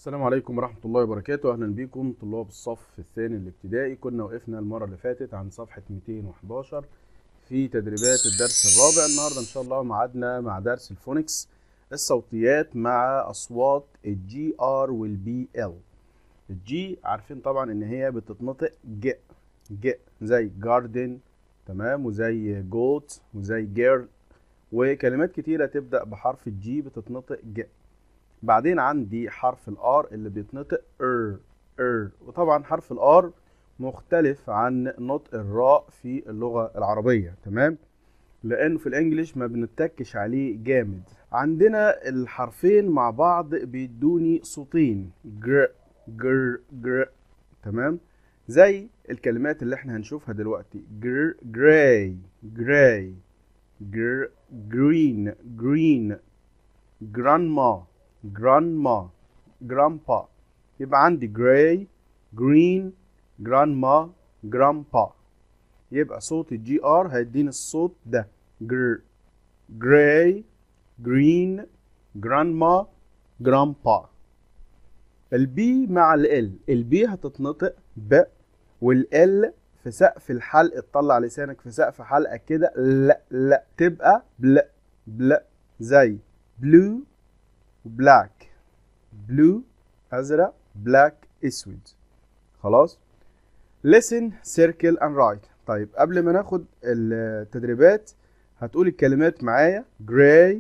السلام عليكم ورحمة الله وبركاته أهلا بكم طلاب الصف الثاني الابتدائي كنا وقفنا المرة اللي فاتت عن صفحة 211 في تدريبات الدرس الرابع النهاردة إن شاء الله معادنا مع درس الفونكس الصوتيات مع أصوات الجي ار والبي ال الجي عارفين طبعا إن هي بتتنطق ج ج زي جاردن تمام وزي جوت وزي جيرل وكلمات كتيرة تبدأ بحرف الجي بتتنطق ج بعدين عندي حرف الار اللي بيتنطق ار ار وطبعا حرف الار مختلف عن نطق الراء في اللغة العربية تمام لانه في الانجليش ما بنتكش عليه جامد عندنا الحرفين مع بعض بيدوني صوتين جر جر جر تمام زي الكلمات اللي احنا هنشوفها دلوقتي جر جراي جراي جر جرين جرين جرانما grandma grandpa يبقى عندي gray green grandma grandpa يبقى صوت الجي ار هيديني الصوت ده gr gray green grandma grandpa البي مع ال البي هتتنطق ب والال في سقف الحلق تطلع لسانك في سقف حلقك كده لا لا تبقى بل بل زي blue بلاك بلو ازرق بلاك اسود خلاص listen circle and write طيب قبل ما ناخد التدريبات هتقول الكلمات معايا gray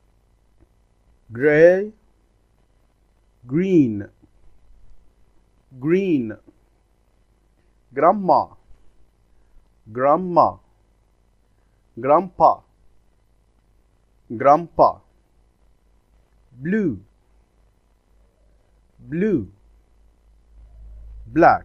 gray green green grandma grandma grandpa grandpa blue blue black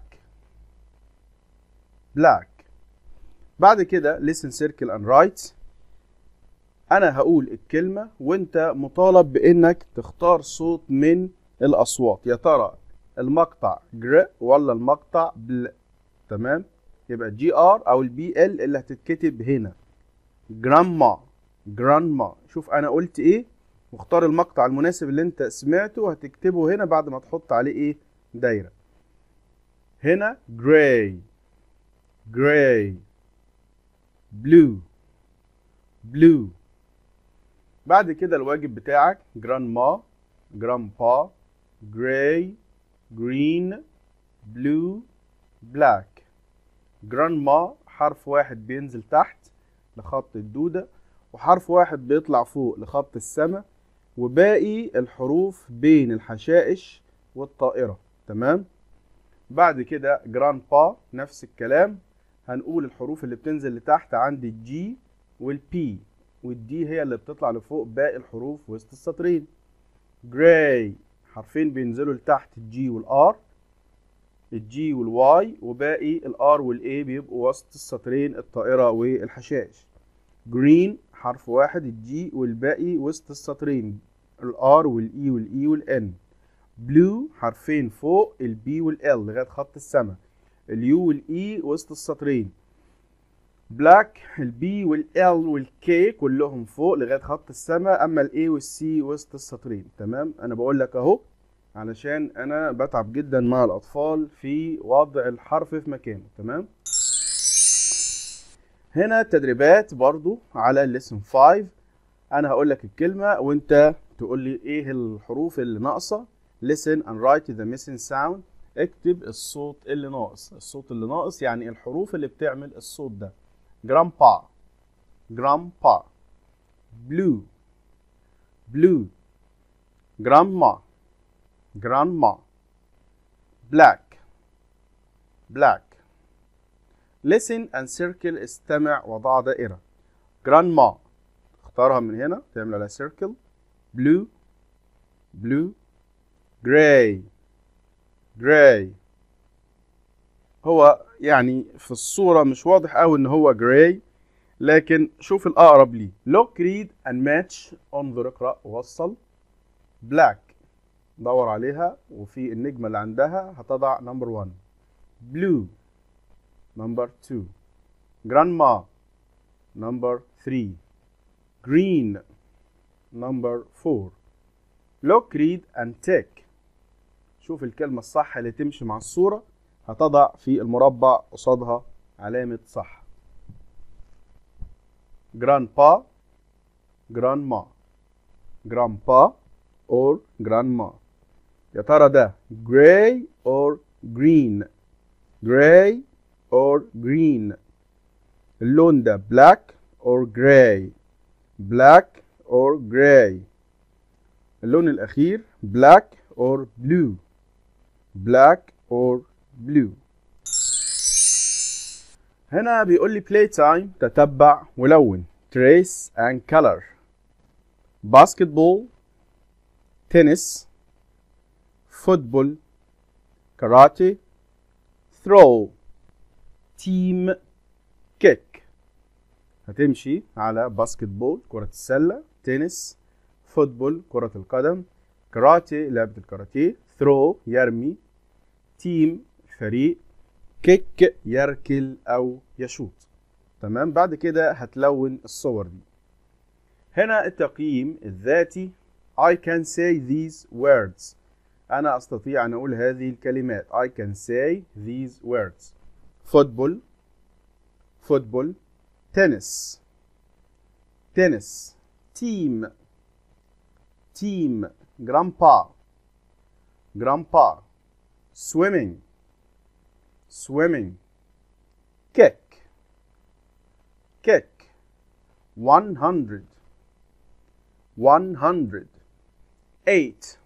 black بعد كده listen circle and write انا هقول الكلمة وانت مطالب بانك تختار صوت من الاصوات يا ترى المقطع جر ولا المقطع بل تمام يبقى جي ار او البي ال اللي هتتكتب هنا جرانما جرانما شوف انا قلت ايه واختار المقطع المناسب اللي انت سمعته هتكتبه هنا بعد ما تحط عليه ايه دايره هنا gray gray blue blue بعد كده الواجب بتاعك grandma grandpa gray green blue black grandma حرف واحد بينزل تحت لخط الدودة وحرف واحد بيطلع فوق لخط السماء وباقي الحروف بين الحشائش والطائرة تمام بعد كده جراند با نفس الكلام هنقول الحروف اللي بتنزل لتحت عندي الجي والبي والدي هي اللي بتطلع لفوق باقي الحروف وسط السطرين جراي حرفين بينزلوا لتحت الجي والار الجي والواي وباقي الار والاي بيبقوا وسط السطرين الطائرة والحشائش جرين حرف واحد الجي والباقي وسط السطرين الار والاي والاي والان بلو حرفين فوق البي والال لغايه خط السماء اليو والاي وسط السطرين بلاك البي والال والكي كلهم فوق لغايه خط السماء اما الاي والسي وسط السطرين تمام انا بقول لك اهو علشان انا بتعب جدا مع الاطفال في وضع الحرف في مكانه تمام هنا تدريبات برضو على الليسن 5 انا هقول لك الكلمه وانت تقول لي ايه الحروف اللي ناقصه listen and write the missing sound اكتب الصوت اللي ناقص الصوت اللي ناقص يعني الحروف اللي بتعمل الصوت ده grandpa grandpa blue blue grandma grandma black black listen and circle استمع وضع دائرة grandma اختارها من هنا تعمل عليها circle blue blue gray gray هو يعني في الصورة مش واضح قوي ان هو gray لكن شوف الأقرب ليه look read and match انظر اقرأ ووصل black دور عليها وفي النجمة اللي عندها هتضع number one blue number two grandma number three green number four look read and tick شوف الكلمة الصح اللي تمشي مع الصورة هتضع في المربع قصادها علامة صح grandpa grandma grandpa or grandma يا ترى ده gray or green gray or green اللون ده black or gray black or gray اللون الأخير black or blue black or blue هنا بيقول لي play time تتبع ولون trace and color basketball tennis football karate throw team kick هتمشي على باسكت بول كرة السلة تنس فوتبول كرة القدم كاراتيه لعبة الكاراتيه ثرو يرمي تيم فريق كيك يركل أو يشوط تمام بعد كده هتلون الصور دي هنا التقييم الذاتي I can say these words أنا أستطيع أن أقول هذه الكلمات I can say these words football football tennis tennis team team grandpa grandpa swimming swimming kick kick 100 100 8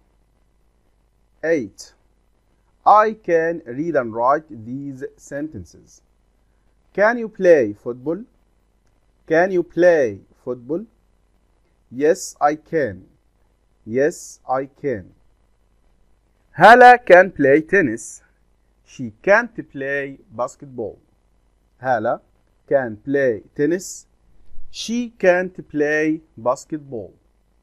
8 I can read and write these sentences Can you play football? Can you play football? Yes, I can. Yes, I can. Hala can play tennis. She can't play basketball. Hala can play tennis. She can't play basketball.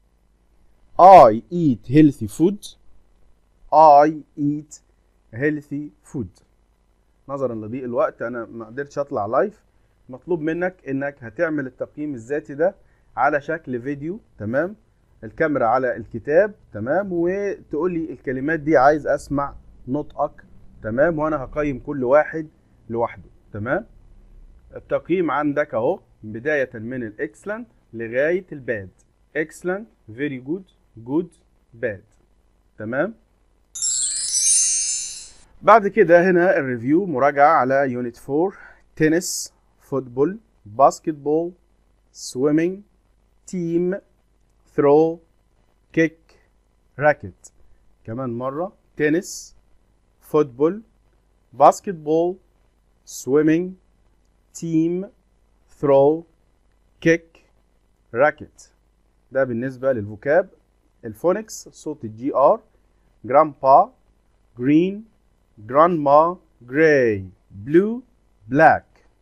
I eat healthy food. I eat healthy food. نظرا لضيق الوقت انا ما قدرتش اطلع لايف مطلوب منك انك هتعمل التقييم الذاتي ده على شكل فيديو تمام الكاميرا على الكتاب تمام وتقول لي الكلمات دي عايز اسمع نطقك تمام وانا هقيم كل واحد لوحده تمام التقييم عندك اهو بداية من الاكسلنت لغاية الباد اكسلنت فيري جود جود باد تمام بعد كده هنا الريفيو مراجعة على يونت 4 تنس فوتبول باسكتبول سويمينج تيم ثرو كيك راكت كمان مرة تنس فوتبول باسكتبول سويمينج تيم ثرو كيك راكت ده بالنسبة للفوكاب الفونكس صوت الجي ار جرامبا جرين grandma gray blue black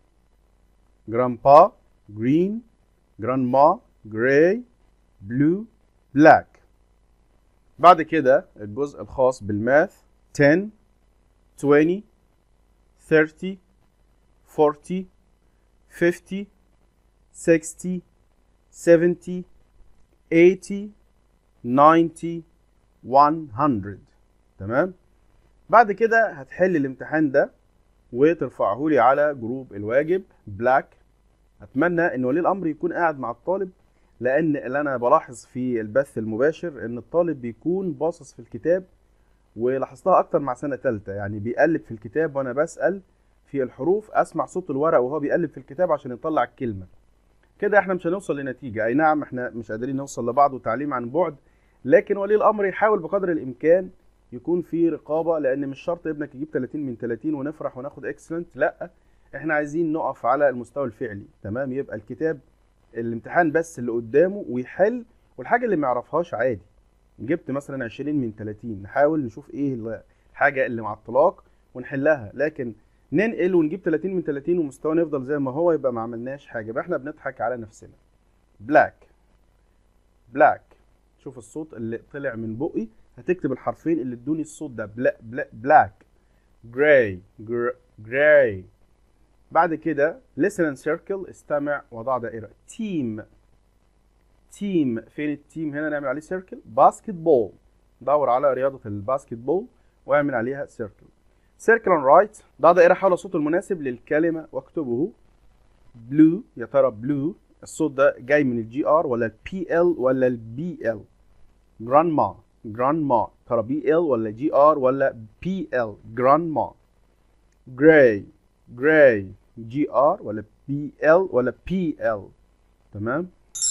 grandpa green grandma gray blue black بعد كده الجزء الخاص بالماث 10 20 30 40 50 60 70 80 90 100 تمام بعد كده هتحل الامتحان ده وترفعه لي على جروب الواجب بلاك اتمنى ان ولي الامر يكون قاعد مع الطالب لان اللي انا بلاحظ في البث المباشر ان الطالب بيكون باصص في الكتاب ولاحظتها اكتر مع سنه ثالثه يعني بيقلب في الكتاب وانا بسال في الحروف اسمع صوت الورق وهو بيقلب في الكتاب عشان يطلع الكلمه كده احنا مش هنوصل لنتيجه اي نعم احنا مش قادرين نوصل لبعض وتعليم عن بعد لكن ولي الامر يحاول بقدر الامكان يكون في رقابه لان مش شرط ابنك يجيب 30 من 30 ونفرح وناخد اكسلنت لا احنا عايزين نقف على المستوى الفعلي تمام يبقى الكتاب الامتحان بس اللي قدامه ويحل والحاجه اللي ما يعرفهاش عادي جبت مثلا 20 من 30 نحاول نشوف ايه الحاجه اللي معطلاك ونحلها لكن ننقل ونجيب 30 من 30 ومستوانا يفضل زي ما هو يبقى ما عملناش حاجه يبقى احنا بنضحك على نفسنا بلاك بلاك شوف الصوت اللي طلع من بقي هتكتب الحرفين اللي ادوني الصوت ده بلا بلا بلاك جراي جراي بعد كده listen and circle استمع وضع دائرة تيم تيم فين التيم هنا نعمل عليه سيركل باسكت بول دور على رياضة الباسكت بول واعمل عليها circle circle on right ضع دائرة حول الصوت المناسب للكلمة واكتبه blue يا ترى blue الصوت ده جاي من الجي ار ولا البي ال ولا البي ال grandma grandma ترى بي ال ولا جي ار ولا بي ال grandma gray gray جي ار ولا بي ال ولا بي ال تمام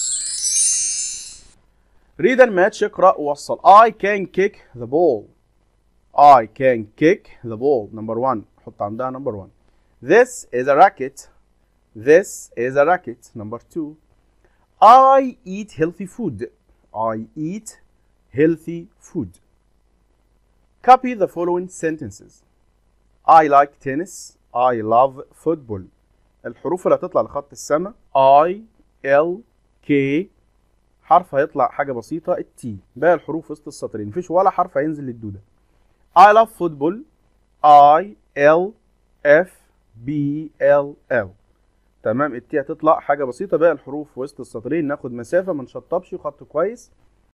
read and match اقرأ ووصل I can kick the ball I can kick the ball number one حط عندها number one this is a racket this is a racket number two I eat healthy food I eat healthy food copy the following sentences I like tennis I love football الحروف اللي هتطلع لخط السماء I L K حرف هيطلع حاجة بسيطة التي باقي الحروف وسط السطرين مفيش ولا حرف هينزل للدودة I love football I L F B L L تمام التي هتطلع حاجة بسيطة باقي الحروف وسط السطرين ناخد مسافة ما نشطبش وخط كويس